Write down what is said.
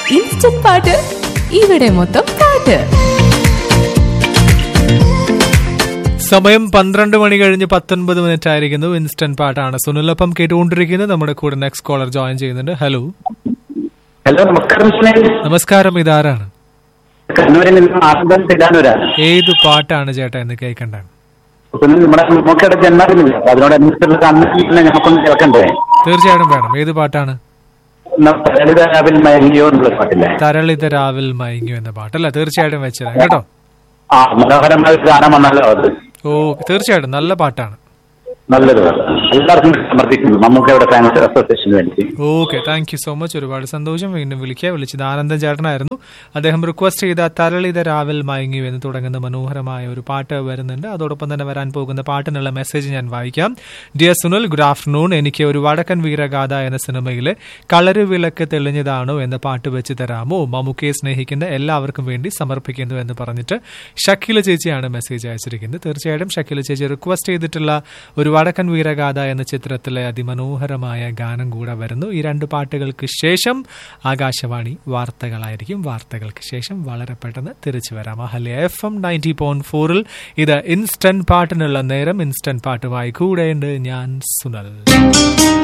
instant പാട്ട് ഇവിടെ മൊത്തം പാട്ട് സമയം പന്ത്രണ്ട് മണി കഴിഞ്ഞ് പത്തൊൻപത് മിനിറ്റ് ആയിരിക്കുന്നു ഇൻസ്റ്റന്റ് പാട്ടാണ് സുനിലൊപ്പം കേട്ടുകൊണ്ടിരിക്കുന്നത് നമ്മുടെ കൂടെ നെക്സ്റ്റ് കോളർ ജോയിൻ ചെയ്യുന്നുണ്ട് ഹലോ ഹലോ നമസ്കാരം സുനിൽ നമസ്കാരം ഇതാരാണ് കണ്ണൂരിൽ നിന്ന് ആനന്ദൻ തിലാനൂരാണ് ഏത് പാട്ടാണ് ചേട്ടാ എന്ന് കേൾക്കണ്ടാണ് സുനിൽ നമ്മുടെ നമുക്കിടെ ജന്മദിനമില്ല അപ്പൊ അതിനോടനുസരിച്ചുള്ള അന്നത്തിന് നമുക്കൊന്ന് കേൾക്കണ്ടേ തീർച്ചയായിട്ടും വേണം ഏത് പാട്ടാണ് ലളിത രാവിൽ മയങ്ങിയോ എന്നുള്ള പാട്ടില്ലേ തരളിത രാവിൽ മയങ്ങു എന്ന പാട്ടല്ല തീർച്ചയായിട്ടും വെച്ചതാണ് കേട്ടോ ആ മനോഹരമായ ഒരു ഗാനമാണല്ലോ അത് ഓ തീർച്ചയായിട്ടും നല്ല പാട്ടാണ് നല്ലത് എല്ലാവർക്കും സമർപ്പിക്കുന്നു നമുക്കിവിടെ ഫാൻസ് അസോസിയേഷന് വേണ്ടി okay thank you so much ഒരുപാട് സന്തോഷം വീണ്ടും വിളിക്കുക വിളിച്ചത് ആനന്ദൻ ചേട്ടനായിരുന്നു അദ്ദേഹം റിക്വസ്റ്റ് ചെയ്ത തരളിത രാവിൽ മയങ്ങി എന്ന് തുടങ്ങുന്ന മനോഹരമായ ഒരു പാട്ട് വരുന്നുണ്ട് അതോടൊപ്പം തന്നെ വരാൻ പോകുന്ന പാട്ടിനുള്ള മെസ്സേജ് ഞാൻ വായിക്കാം ഡിയർ സുനിൽ ഗുഡ് ആഫ്റ്റർനൂൺ എനിക്ക് ഒരു വടക്കൻ വീരഗാഥ എന്ന സിനിമയിലെ കളറ് വിളക്ക് തെളിഞ്ഞതാണോ എന്ന പാട്ട് വെച്ച് തരാമോ മമ്മൂക്കയെ സ്നേഹിക്കുന്ന എല്ലാവർക്കും വേണ്ടി സമർപ്പിക്കുന്നു എന്ന് പറഞ്ഞിട്ട് ഷക്കീല ചേച്ചിയാണ് മെസ്സേജ് അയച്ചിരിക്കുന്നത് തീർച്ചയായിട്ടും ഷക്കീല ചേച്ചി റിക്വസ്റ്റ് ചെയ്തിട്ടുള്ള ഒരു വടക്കൻ വീരഗാഥ എന്ന ചിത്രത്തിലെ അതിമനോഹരമായ ഗാനം കൂടെ വരുന്നു ഈ രണ്ട് പാട്ടുകൾക്ക് ശേഷം ആകാശവാണി വാർത്തകളായിരിക്കും വാർത്തകൾക്ക് ശേഷം വളരെ പെട്ടെന്ന് തിരിച്ചു വരാം അഹല്യ എഫ് എം നയൻറ്റി പോയിന്റ് ഫോറിൽ ഇത് ഇൻസ്റ്റന്റ് പാട്ടിനുള്ള നേരം ഇൻസ്റ്റന്റ് പാട്ടുമായി കൂടെയുണ്ട് ഞാൻ സുനൽ